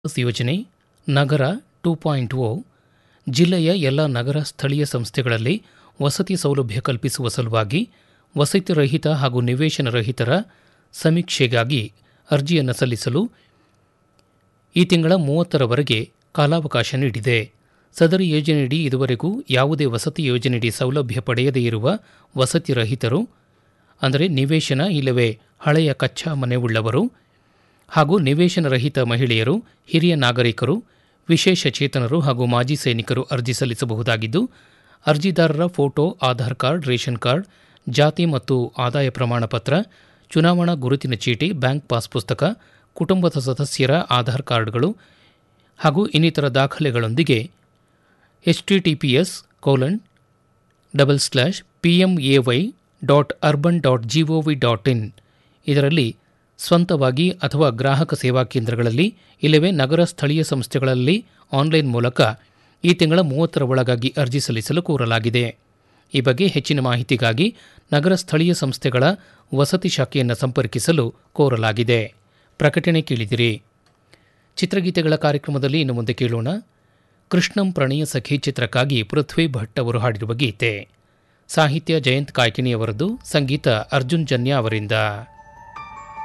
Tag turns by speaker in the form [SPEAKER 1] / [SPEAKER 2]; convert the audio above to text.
[SPEAKER 1] bus ಯೋಜನೆ ನಗರ two point ಓ ಜಿಲ್ಲೆಯ ಎಲ್ಲ ನಗರ ಸ್ಥಳೀಯ ಸಂಸ್ಥೆಗಳಲ್ಲಿ ವಸತಿ ಸೌಲಭ್ಯ ಕಲ್ಪಿಸುವ ಸಲುವಾಗಿ ವಸತಿ ರಹಿತ ಹಾಗೂ ನಿವೇಶನ ರಹಿತರ ಸಮೀಕ್ಷೆಗಾಗಿ ಅರ್ಜಿಯನ್ನು ಸಲ್ಲಿಸಲು ಈ ತಿಂಗಳ ಮೂವತ್ತರವರೆಗೆ ಕಾಲಾವಕಾಶ ನೀಡಿದೆ ಸದರಿ ಯೋಜನೆಯಡಿ ಇದುವರೆಗೂ ಯಾವುದೇ ವಸತಿ ಯೋಜನೆಯಡಿ ಸೌಲಭ್ಯ ಪಡೆಯದೇ ಇರುವ ವಸತಿ ರಹಿತರು ಅಂದರೆ ನಿವೇಶನ ಇಲ್ಲವೇ ಹಳೆಯ ಕಚ್ಚಾ ಮನೆ ಉಳ್ಳವರು ಹಾಗೂ ನಿವೇಶನ ರಹಿತ ಮಹಿಳೆಯರು ಹಿರಿಯ ನಾಗರಿಕರು ವಿಶೇಷ ಚೇತನರು ಹಾಗೂ ಮಾಜಿ ಸೈನಿಕರು ಅರ್ಜಿ ಸಲ್ಲಿಸಬಹುದಾಗಿದ್ದು ಅರ್ಜಿದಾರರ photo Aadhaar card ration card ಜಾತಿ ಮತ್ತು ಆದಾಯ ಪ್ರಮಾಣ ಪತ್ರ ಚುನಾವಣಾ ಗುರುತಿನ ಚೀಟಿ ಬ್ಯಾಂಕ್ ಪಾಸ್ ಪುಸ್ತಕ ಕುಟುಂಬದ ಸದಸ್ಯರ ಆಧಾರ್ ಕಾರ್ಡ್ಗಳು ಹಾಗೂ ಇನ್ನಿತರ ದಾಖಲೆಗಳೊಂದಿಗೆ H T T P S colon double slash P M A Y dot urban dot G O V dot in ಇದರಲ್ಲಿ ಸ್ವಂತವಾಗಿ ಅಥವಾ ಗ್ರಾಹಕ ಸೇವಾ ಕೇಂದ್ರಗಳಲ್ಲಿ ಇಲ್ಲವೇ ನಗರ ಸ್ಥಳೀಯ ಸಂಸ್ಥೆಗಳಲ್ಲಿ ಆನ್ಲೈನ್ ಮೂಲಕ ಈ ತಿಂಗಳ ಮೂವತ್ತರ ಒಳಗಾಗಿ ಅರ್ಜಿ ಸಲ್ಲಿಸಲು ಕೋರಲಾಗಿದೆ ಈ ಬಗ್ಗೆ ಹೆಚ್ಚಿನ ಮಾಹಿತಿಗಾಗಿ ನಗರ ಸ್ಥಳೀಯ ಸಂಸ್ಥೆಗಳ ವಸತಿ ಶಾಖೆಯನ್ನು ಸಂಪರ್ಕಿಸಲು ಕೋರಲಾಗಿದೆ ಪ್ರಕಟಣೆ ಕೇಳಿದಿರಿ ಚಿತ್ರಗೀತೆಗಳ ಕಾರ್ಯಕ್ರಮದಲ್ಲಿ ಇನ್ನು ಮುಂದೆ ಕೇಳೋಣ ಕೃಷ್ಣಂ ಪ್ರಣಯ ಸಖಿ ಚಿತ್ರಕ್ಕಾಗಿ ಪೃಥ್ವಿ ಭಟ್ ಅವರು ಹಾಡಿರುವ ಗೀತೆ ಸಾಹಿತ್ಯ ಜಯಂತ್ ಕಾಯ್ಕಿಣಿಯವರದು ಸಂಗೀತ ಅರ್ಜುನ್ ಜನ್ಯ ಅವರಿಂದ